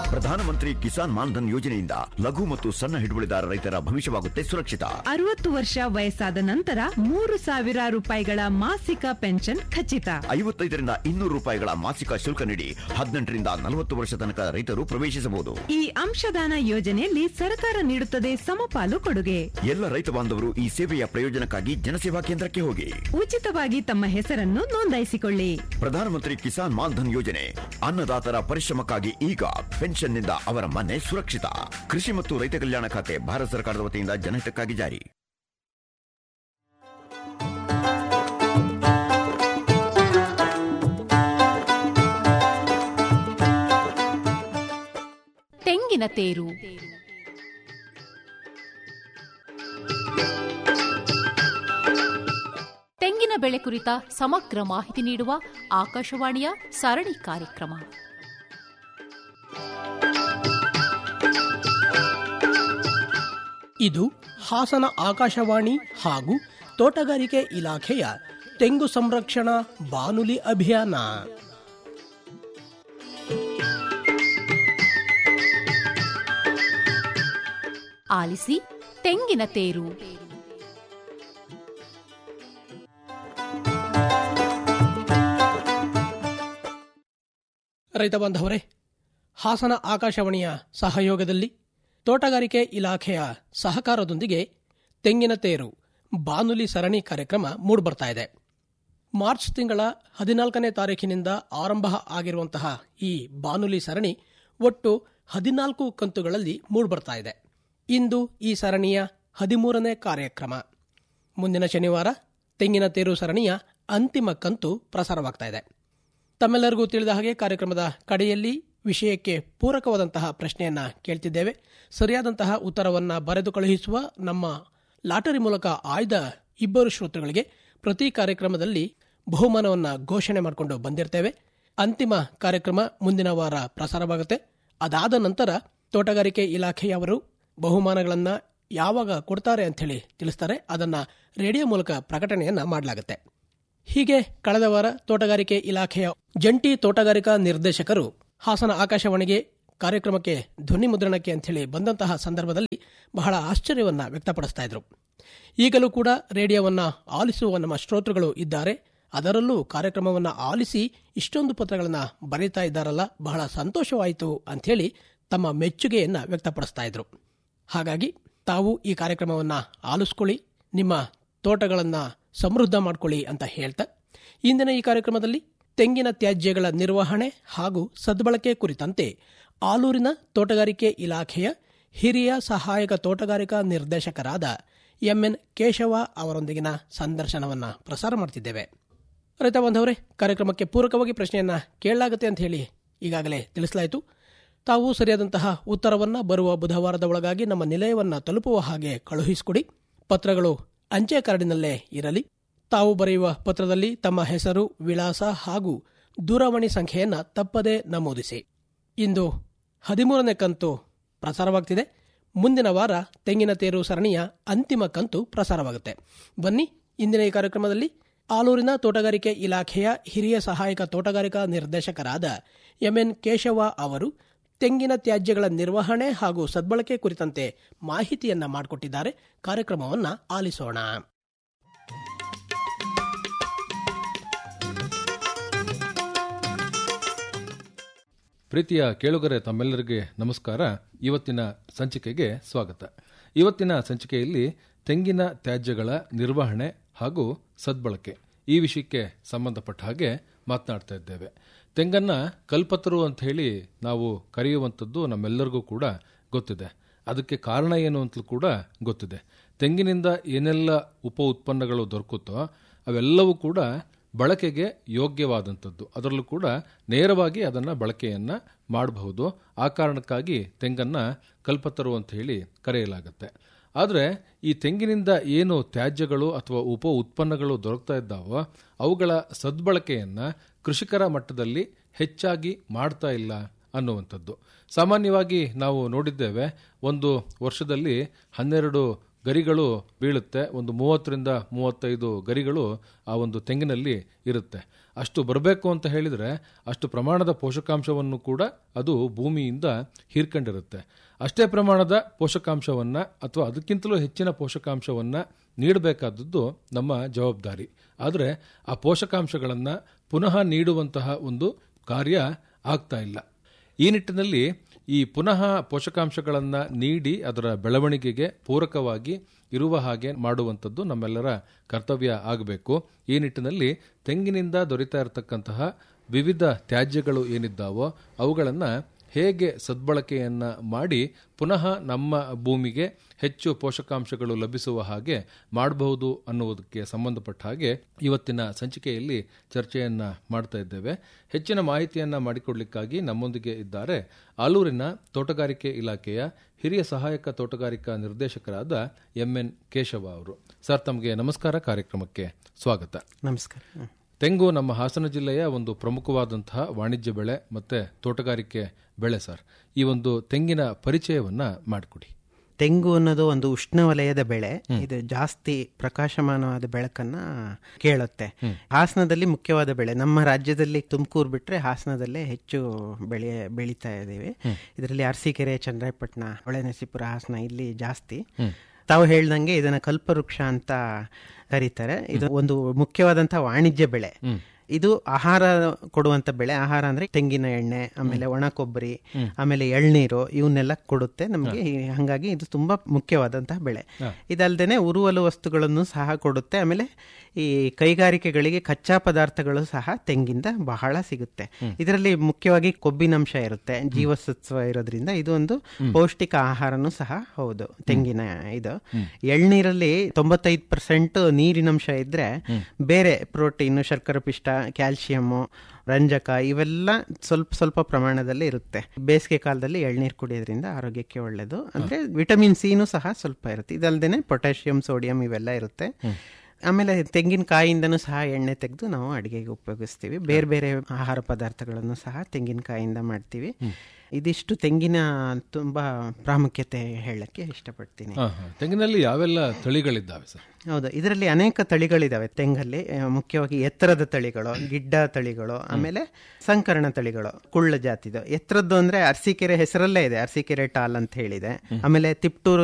ಪ್ರಧಾನಮಂತ್ರಿ ಕಿಸಾನ್ ಮಾನ್ಧನ್ ಯೋಜನೆಯಿಂದ ಲಘು ಮತ್ತು ಸಣ್ಣ ಹಿಡುವಳಿದಾರ ರೈತರ ಭವಿಷ್ಯವಾಗುತ್ತೆ ಸುರಕ್ಷಿತ ಅರವತ್ತು ವರ್ಷ ವಯಸ್ಸಾದ ನಂತರ ಮೂರು ಸಾವಿರ ರೂಪಾಯಿಗಳ ಮಾಸಿಕ ಪೆನ್ಷನ್ ಖಚಿತ ಐವತ್ತೈದರಿಂದ ಇನ್ನೂರು ರೂಪಾಯಿಗಳ ಮಾಸಿಕ ಶುಲ್ಕ ನೀಡಿ ಹದಿನೆಂಟರಿಂದ ನಲವತ್ತು ವರ್ಷ ತನಕ ರೈತರು ಪ್ರವೇಶಿಸಬಹುದು ಈ ಅಂಶದಾನ ಯೋಜನೆಯಲ್ಲಿ ಸರ್ಕಾರ ನೀಡುತ್ತದೆ ಸಮಪಾಲು ಕೊಡುಗೆ ಎಲ್ಲ ರೈತ ಬಾಂಧವರು ಈ ಸೇವೆಯ ಪ್ರಯೋಜನಕ್ಕಾಗಿ ಜನಸೇವಾ ಕೇಂದ್ರಕ್ಕೆ ಹೋಗಿ ಉಚಿತವಾಗಿ ತಮ್ಮ ಹೆಸರನ್ನು ನೋಂದಾಯಿಸಿಕೊಳ್ಳಿ ಪ್ರಧಾನಮಂತ್ರಿ ಕಿಸಾನ್ ಮಾನ್ಧನ್ ಯೋಜನೆ ಅನ್ನದಾತರ ಪರಿಶ್ರಮಕ್ಕಾಗಿ ಈಗ ಪೆನ್ಷನ್ನಿಂದ ಅವರ ಮನೆ ಸುರಕ್ಷಿತ ಕೃಷಿ ಮತ್ತು ರೈತ ಕಲ್ಯಾಣ ಖಾತೆ ಭಾರತ ಸರ್ಕಾರದ ವತಿಯಿಂದ ಜನಹಿತಕ್ಕಾಗಿ ಜಾರಿ ತೆಂಗಿನ ತೇರು ತೆಂಗಿನ ಬೆಳೆ ಕುರಿತ ಸಮಗ್ರ ಮಾಹಿತಿ ನೀಡುವ ಆಕಾಶವಾಣಿಯ ಸರಣಿ ಕಾರ್ಯಕ್ರಮ ಇದು ಹಾಸನ ಆಕಾಶವಾಣಿ ಹಾಗೂ ತೋಟಗಾರಿಕೆ ಇಲಾಖೆಯ ತೆಂಗು ಸಂರಕ್ಷಣಾ ಬಾನುಲಿ ಅಭಿಯಾನ ಆಲಿಸಿ ತೆಂಗಿನ ತೇರು ರೈತ ಬಾಂಧವರೇ ಹಾಸನ ಆಕಾಶವಾಣಿಯ ಸಹಯೋಗದಲ್ಲಿ ತೋಟಗಾರಿಕೆ ಇಲಾಖೆಯ ಸಹಕಾರದೊಂದಿಗೆ ತೆಂಗಿನ ತೇರು ಬಾನುಲಿ ಸರಣಿ ಕಾರ್ಯಕ್ರಮ ಮೂಡಿಬರ್ತಾ ಇದೆ ಮಾರ್ಚ್ ತಿಂಗಳ ಹದಿನಾಲ್ಕನೇ ತಾರೀಕಿನಿಂದ ಆರಂಭ ಆಗಿರುವಂತಹ ಈ ಬಾನುಲಿ ಸರಣಿ ಒಟ್ಟು ಹದಿನಾಲ್ಕು ಕಂತುಗಳಲ್ಲಿ ಮೂಡಿಬರ್ತಾ ಇದೆ ಇಂದು ಈ ಸರಣಿಯ ಹದಿಮೂರನೇ ಕಾರ್ಯಕ್ರಮ ಮುಂದಿನ ಶನಿವಾರ ತೆಂಗಿನ ತೇರು ಸರಣಿಯ ಅಂತಿಮ ಕಂತು ಪ್ರಸಾರವಾಗ್ತಾ ಇದೆ ತಮ್ಮೆಲ್ಲರಿಗೂ ತಿಳಿದ ಹಾಗೆ ಕಾರ್ಯಕ್ರಮದ ಕಡೆಯಲ್ಲಿ ವಿಷಯಕ್ಕೆ ಪೂರಕವಾದಂತಹ ಪ್ರಶ್ನೆಯನ್ನ ಕೇಳ್ತಿದ್ದೇವೆ ಸರಿಯಾದಂತಹ ಉತ್ತರವನ್ನ ಬರೆದು ಕಳುಹಿಸುವ ನಮ್ಮ ಲಾಟರಿ ಮೂಲಕ ಆಯ್ದ ಇಬ್ಬರು ಶ್ರೋತೃಗಳಿಗೆ ಪ್ರತಿ ಕಾರ್ಯಕ್ರಮದಲ್ಲಿ ಬಹುಮಾನವನ್ನ ಘೋಷಣೆ ಮಾಡಿಕೊಂಡು ಬಂದಿರ್ತೇವೆ ಅಂತಿಮ ಕಾರ್ಯಕ್ರಮ ಮುಂದಿನ ವಾರ ಪ್ರಸಾರವಾಗುತ್ತೆ ಅದಾದ ನಂತರ ತೋಟಗಾರಿಕೆ ಇಲಾಖೆಯವರು ಬಹುಮಾನಗಳನ್ನ ಯಾವಾಗ ಕೊಡ್ತಾರೆ ಅಂತ ಹೇಳಿ ತಿಳಿಸ್ತಾರೆ ಅದನ್ನ ರೇಡಿಯೋ ಮೂಲಕ ಪ್ರಕಟಣೆಯನ್ನ ಮಾಡಲಾಗುತ್ತೆ ಹೀಗೆ ಕಳೆದ ವಾರ ತೋಟಗಾರಿಕೆ ಇಲಾಖೆಯ ಜಂಟಿ ತೋಟಗಾರಿಕಾ ನಿರ್ದೇಶಕರು ಹಾಸನ ಆಕಾಶವಾಣಿಗೆ ಕಾರ್ಯಕ್ರಮಕ್ಕೆ ಧ್ವನಿ ಮುದ್ರಣಕ್ಕೆ ಅಂತೇಳಿ ಬಂದಂತಹ ಸಂದರ್ಭದಲ್ಲಿ ಬಹಳ ಆಶ್ಚರ್ಯವನ್ನ ವ್ಯಕ್ತಪಡಿಸ್ತಾ ಇದ್ರು ಈಗಲೂ ಕೂಡ ರೇಡಿಯೋವನ್ನ ಆಲಿಸುವ ನಮ್ಮ ಶ್ರೋತೃಗಳು ಇದ್ದಾರೆ ಅದರಲ್ಲೂ ಕಾರ್ಯಕ್ರಮವನ್ನ ಆಲಿಸಿ ಇಷ್ಟೊಂದು ಪತ್ರಗಳನ್ನ ಬರೀತಾ ಇದ್ದಾರಲ್ಲ ಬಹಳ ಸಂತೋಷವಾಯಿತು ಅಂಥೇಳಿ ತಮ್ಮ ಮೆಚ್ಚುಗೆಯನ್ನ ವ್ಯಕ್ತಪಡಿಸ್ತಾ ಇದ್ರು ಹಾಗಾಗಿ ತಾವು ಈ ಕಾರ್ಯಕ್ರಮವನ್ನ ಆಲಿಸ್ಕೊಳ್ಳಿ ನಿಮ್ಮ ತೋಟಗಳನ್ನ ಸಮೃದ್ಧ ಮಾಡ್ಕೊಳ್ಳಿ ಅಂತ ಹೇಳ್ತಾ ಇಂದಿನ ಈ ಕಾರ್ಯಕ್ರಮದಲ್ಲಿ ತೆಂಗಿನ ತ್ಯಾಜ್ಯಗಳ ನಿರ್ವಹಣೆ ಹಾಗೂ ಸದ್ಬಳಕೆ ಕುರಿತಂತೆ ಆಲೂರಿನ ತೋಟಗಾರಿಕೆ ಇಲಾಖೆಯ ಹಿರಿಯ ಸಹಾಯಕ ತೋಟಗಾರಿಕಾ ನಿರ್ದೇಶಕರಾದ ಎಂಎನ್ ಕೇಶವ ಅವರೊಂದಿಗಿನ ಸಂದರ್ಶನವನ್ನ ಪ್ರಸಾರ ಮಾಡ್ತಿದ್ದೇವೆ ರೈತ ಬಾಂಧವರೇ ಕಾರ್ಯಕ್ರಮಕ್ಕೆ ಪೂರಕವಾಗಿ ಪ್ರಶ್ನೆಯನ್ನ ಕೇಳಲಾಗುತ್ತೆ ಅಂತ ಹೇಳಿ ಈಗಾಗಲೇ ತಿಳಿಸಲಾಯಿತು ತಾವು ಸರಿಯಾದಂತಹ ಉತ್ತರವನ್ನ ಬರುವ ಬುಧವಾರದ ಒಳಗಾಗಿ ನಮ್ಮ ನಿಲಯವನ್ನ ತಲುಪುವ ಹಾಗೆ ಕಳುಹಿಸಿಕೊಡಿ ಪತ್ರಗಳು ಅಂಚೆ ಕಾರ್ಡಿನಲ್ಲೇ ಇರಲಿ ತಾವು ಬರೆಯುವ ಪತ್ರದಲ್ಲಿ ತಮ್ಮ ಹೆಸರು ವಿಳಾಸ ಹಾಗೂ ದೂರವಾಣಿ ಸಂಖ್ಯೆಯನ್ನ ತಪ್ಪದೇ ನಮೂದಿಸಿ ಇಂದು ಹದಿಮೂರನೇ ಕಂತು ಪ್ರಸಾರವಾಗ್ತಿದೆ ಮುಂದಿನ ವಾರ ತೆಂಗಿನ ತೇರು ಸರಣಿಯ ಅಂತಿಮ ಕಂತು ಪ್ರಸಾರವಾಗುತ್ತೆ ಬನ್ನಿ ಇಂದಿನ ಈ ಕಾರ್ಯಕ್ರಮದಲ್ಲಿ ಆಲೂರಿನ ತೋಟಗಾರಿಕೆ ಇಲಾಖೆಯ ಹಿರಿಯ ಸಹಾಯಕ ತೋಟಗಾರಿಕಾ ನಿರ್ದೇಶಕರಾದ ಎಂಎನ್ ಕೇಶವ ಅವರು ತೆಂಗಿನ ತ್ಯಾಜ್ಯಗಳ ನಿರ್ವಹಣೆ ಹಾಗೂ ಸದ್ಬಳಕೆ ಕುರಿತಂತೆ ಮಾಹಿತಿಯನ್ನ ಮಾಡಿಕೊಟ್ಟಿದ್ದಾರೆ ಕಾರ್ಯಕ್ರಮವನ್ನ ಆಲಿಸೋಣ ಪ್ರೀತಿಯ ಕೇಳುಗರೆ ತಮ್ಮೆಲ್ಲರಿಗೆ ನಮಸ್ಕಾರ ಇವತ್ತಿನ ಸಂಚಿಕೆಗೆ ಸ್ವಾಗತ ಇವತ್ತಿನ ಸಂಚಿಕೆಯಲ್ಲಿ ತೆಂಗಿನ ತ್ಯಾಜ್ಯಗಳ ನಿರ್ವಹಣೆ ಹಾಗೂ ಸದ್ಬಳಕೆ ಈ ವಿಷಯಕ್ಕೆ ಸಂಬಂಧಪಟ್ಟ ಹಾಗೆ ಮಾತನಾಡ್ತಾ ಇದ್ದೇವೆ ತೆಂಗನ್ನ ಕಲ್ಪತರು ಅಂತ ಹೇಳಿ ನಾವು ಕರೆಯುವಂಥದ್ದು ನಮ್ಮೆಲ್ಲರಿಗೂ ಕೂಡ ಗೊತ್ತಿದೆ ಅದಕ್ಕೆ ಕಾರಣ ಏನು ಅಂತಲೂ ಕೂಡ ಗೊತ್ತಿದೆ ತೆಂಗಿನಿಂದ ಏನೆಲ್ಲ ಉಪ ಉತ್ಪನ್ನಗಳು ದೊರಕುತ್ತೋ ಅವೆಲ್ಲವೂ ಕೂಡ ಬಳಕೆಗೆ ಯೋಗ್ಯವಾದಂಥದ್ದು ಅದರಲ್ಲೂ ಕೂಡ ನೇರವಾಗಿ ಅದನ್ನು ಬಳಕೆಯನ್ನು ಮಾಡಬಹುದು ಆ ಕಾರಣಕ್ಕಾಗಿ ತೆಂಗನ್ನು ಕಲ್ಪತರು ಅಂತ ಹೇಳಿ ಕರೆಯಲಾಗುತ್ತೆ ಆದರೆ ಈ ತೆಂಗಿನಿಂದ ಏನು ತ್ಯಾಜ್ಯಗಳು ಅಥವಾ ಉಪ ಉತ್ಪನ್ನಗಳು ದೊರಕ್ತಾ ಇದ್ದಾವೋ ಅವುಗಳ ಸದ್ಬಳಕೆಯನ್ನು ಕೃಷಿಕರ ಮಟ್ಟದಲ್ಲಿ ಹೆಚ್ಚಾಗಿ ಮಾಡ್ತಾ ಇಲ್ಲ ಅನ್ನುವಂಥದ್ದು ಸಾಮಾನ್ಯವಾಗಿ ನಾವು ನೋಡಿದ್ದೇವೆ ಒಂದು ವರ್ಷದಲ್ಲಿ ಹನ್ನೆರಡು ಗರಿಗಳು ಬೀಳುತ್ತೆ ಒಂದು ಮೂವತ್ತರಿಂದ ಮೂವತ್ತೈದು ಗರಿಗಳು ಆ ಒಂದು ತೆಂಗಿನಲ್ಲಿ ಇರುತ್ತೆ ಅಷ್ಟು ಬರಬೇಕು ಅಂತ ಹೇಳಿದ್ರೆ ಅಷ್ಟು ಪ್ರಮಾಣದ ಪೋಷಕಾಂಶವನ್ನು ಕೂಡ ಅದು ಭೂಮಿಯಿಂದ ಹೀರ್ಕೊಂಡಿರುತ್ತೆ ಅಷ್ಟೇ ಪ್ರಮಾಣದ ಪೋಷಕಾಂಶವನ್ನ ಅಥವಾ ಅದಕ್ಕಿಂತಲೂ ಹೆಚ್ಚಿನ ಪೋಷಕಾಂಶವನ್ನ ನೀಡಬೇಕಾದದ್ದು ನಮ್ಮ ಜವಾಬ್ದಾರಿ ಆದರೆ ಆ ಪೋಷಕಾಂಶಗಳನ್ನು ಪುನಃ ನೀಡುವಂತಹ ಒಂದು ಕಾರ್ಯ ಆಗ್ತಾ ಇಲ್ಲ ಈ ನಿಟ್ಟಿನಲ್ಲಿ ಈ ಪುನಃ ಪೋಷಕಾಂಶಗಳನ್ನು ನೀಡಿ ಅದರ ಬೆಳವಣಿಗೆಗೆ ಪೂರಕವಾಗಿ ಇರುವ ಹಾಗೆ ಮಾಡುವಂಥದ್ದು ನಮ್ಮೆಲ್ಲರ ಕರ್ತವ್ಯ ಆಗಬೇಕು ಈ ನಿಟ್ಟಿನಲ್ಲಿ ತೆಂಗಿನಿಂದ ದೊರೀತಾ ಇರತಕ್ಕಂತಹ ವಿವಿಧ ತ್ಯಾಜ್ಯಗಳು ಏನಿದ್ದಾವೋ ಅವುಗಳನ್ನು ಹೇಗೆ ಸದ್ಬಳಕೆಯನ್ನ ಮಾಡಿ ಪುನಃ ನಮ್ಮ ಭೂಮಿಗೆ ಹೆಚ್ಚು ಪೋಷಕಾಂಶಗಳು ಲಭಿಸುವ ಹಾಗೆ ಮಾಡಬಹುದು ಅನ್ನುವುದಕ್ಕೆ ಸಂಬಂಧಪಟ್ಟ ಹಾಗೆ ಇವತ್ತಿನ ಸಂಚಿಕೆಯಲ್ಲಿ ಚರ್ಚೆಯನ್ನ ಮಾಡ್ತಾ ಇದ್ದೇವೆ ಹೆಚ್ಚಿನ ಮಾಹಿತಿಯನ್ನ ಮಾಡಿಕೊಡ್ಲಿಕ್ಕಾಗಿ ನಮ್ಮೊಂದಿಗೆ ಇದ್ದಾರೆ ಆಲೂರಿನ ತೋಟಗಾರಿಕೆ ಇಲಾಖೆಯ ಹಿರಿಯ ಸಹಾಯಕ ತೋಟಗಾರಿಕಾ ನಿರ್ದೇಶಕರಾದ ಎಂಎನ್ ಕೇಶವ ಅವರು ಸರ್ ತಮಗೆ ನಮಸ್ಕಾರ ಕಾರ್ಯಕ್ರಮಕ್ಕೆ ಸ್ವಾಗತ ನಮಸ್ಕಾರ ತೆಂಗು ನಮ್ಮ ಹಾಸನ ಜಿಲ್ಲೆಯ ಒಂದು ಪ್ರಮುಖವಾದಂತಹ ವಾಣಿಜ್ಯ ಬೆಳೆ ಮತ್ತೆ ತೋಟಗಾರಿಕೆ ಬೆಳೆ ಸರ್ ಈ ಒಂದು ತೆಂಗಿನ ಪರಿಚಯವನ್ನ ಮಾಡಿಕೊಡಿ ತೆಂಗು ಅನ್ನೋದು ಒಂದು ಉಷ್ಣವಲಯದ ಬೆಳೆ ಇದು ಜಾಸ್ತಿ ಪ್ರಕಾಶಮಾನವಾದ ಬೆಳಕನ್ನ ಕೇಳುತ್ತೆ ಹಾಸನದಲ್ಲಿ ಮುಖ್ಯವಾದ ಬೆಳೆ ನಮ್ಮ ರಾಜ್ಯದಲ್ಲಿ ತುಮಕೂರು ಬಿಟ್ರೆ ಹಾಸನದಲ್ಲೇ ಹೆಚ್ಚು ಬೆಳೆ ಬೆಳೀತಾ ಇದ್ದೀವಿ ಇದರಲ್ಲಿ ಅರಸೀಕೆರೆ ಚನ್ನರಾಯಪಟ್ಟಣ ಹೊಳೆನರಸೀಪುರ ಹಾಸನ ಇಲ್ಲಿ ಜಾಸ್ತಿ ತಾವು ಹೇಳ್ದಂಗೆ ಇದನ್ನ ಕಲ್ಪವೃಕ್ಷ ಅಂತ ಕರೀತಾರೆ ಇದು ಒಂದು ಮುಖ್ಯವಾದಂತ ವಾಣಿಜ್ಯ ಬೆಳೆ ಇದು ಆಹಾರ ಕೊಡುವಂತ ಬೆಳೆ ಆಹಾರ ಅಂದ್ರೆ ತೆಂಗಿನ ಎಣ್ಣೆ ಆಮೇಲೆ ಒಣ ಕೊಬ್ಬರಿ ಆಮೇಲೆ ಎಳ್ನೀರು ಇವನ್ನೆಲ್ಲ ಕೊಡುತ್ತೆ ನಮಗೆ ಹಂಗಾಗಿ ಇದು ತುಂಬಾ ಮುಖ್ಯವಾದಂತಹ ಬೆಳೆ ಇದಲ್ದೇನೆ ಉರುವಲು ವಸ್ತುಗಳನ್ನು ಸಹ ಕೊಡುತ್ತೆ ಆಮೇಲೆ ಈ ಕೈಗಾರಿಕೆಗಳಿಗೆ ಕಚ್ಚಾ ಪದಾರ್ಥಗಳು ಸಹ ತೆಂಗಿಂದ ಬಹಳ ಸಿಗುತ್ತೆ ಇದರಲ್ಲಿ ಮುಖ್ಯವಾಗಿ ಕೊಬ್ಬಿನಂಶ ಇರುತ್ತೆ ಜೀವಸತ್ವ ಇರೋದ್ರಿಂದ ಇದು ಒಂದು ಪೌಷ್ಟಿಕ ಆಹಾರನೂ ಸಹ ಹೌದು ತೆಂಗಿನ ಇದು ಎಳ್ನೀರಲ್ಲಿ ತೊಂಬತ್ತೈದು ಪರ್ಸೆಂಟ್ ನೀರಿನಂಶ ಇದ್ರೆ ಬೇರೆ ಪ್ರೋಟೀನ್ ಶರ್ಕರ ಪಿಷ್ಟ ಕ್ಯಾಲ್ಸಿಯಮ್ಮು ರಂಜಕ ಇವೆಲ್ಲ ಸ್ವಲ್ಪ ಸ್ವಲ್ಪ ಪ್ರಮಾಣದಲ್ಲಿ ಇರುತ್ತೆ ಬೇಸಿಗೆ ಕಾಲದಲ್ಲಿ ಎಳ್ನೀರು ಕುಡಿಯೋದ್ರಿಂದ ಆರೋಗ್ಯಕ್ಕೆ ಒಳ್ಳೆಯದು ಅಂದ್ರೆ ವಿಟಮಿನ್ ಸಿನೂ ಸಹ ಸ್ವಲ್ಪ ಇರುತ್ತೆ ಇದಲ್ದೇನೆ ಪೊಟ್ಯಾಷಿಯಂ ಸೋಡಿಯಂ ಇವೆಲ್ಲ ಇರುತ್ತೆ ಆಮೇಲೆ ತೆಂಗಿನಕಾಯಿಂದನೂ ಸಹ ಎಣ್ಣೆ ತೆಗೆದು ನಾವು ಅಡಿಗೆಗೆ ಉಪಯೋಗಿಸ್ತೀವಿ ಬೇರೆ ಬೇರೆ ಆಹಾರ ಪದಾರ್ಥಗಳನ್ನು ಸಹ ತೆಂಗಿನಕಾಯಿಂದ ಮಾಡ್ತೀವಿ ಇದಿಷ್ಟು ತೆಂಗಿನ ತುಂಬಾ ಪ್ರಾಮುಖ್ಯತೆ ಹೇಳಕ್ಕೆ ಇಷ್ಟಪಡ್ತೀನಿ ಹಾ, ಹಾ. ತೆಂಗಿನಲ್ಲಿ ಯಾವೆಲ್ಲ ತಳಿಗಳಿದ್ದಾವೆ ಸರ್ ಹೌದು ಇದರಲ್ಲಿ ಅನೇಕ ತಳಿಗಳಿದಾವೆ ತೆಂಗಲ್ಲಿ ಆ, ಮುಖ್ಯವಾಗಿ ಎತ್ತರದ ತಳಿಗಳು ಗಿಡ್ಡ ತಳಿಗಳು ಆಮೇಲೆ ಸಂಕರಣ ತಳಿಗಳು ಕುಳ್ಳ ಜಾತಿದು ಎತ್ತರದ್ದು ಅಂದ್ರೆ ಅರಸೀಕೆರೆ ಹೆಸರಲ್ಲೇ ಇದೆ ಅರಸೀಕೆರೆ ಟಾಲ್ ಅಂತ ಹೇಳಿದೆ ಆಮೇಲೆ ತಿಪ್ಟೂರು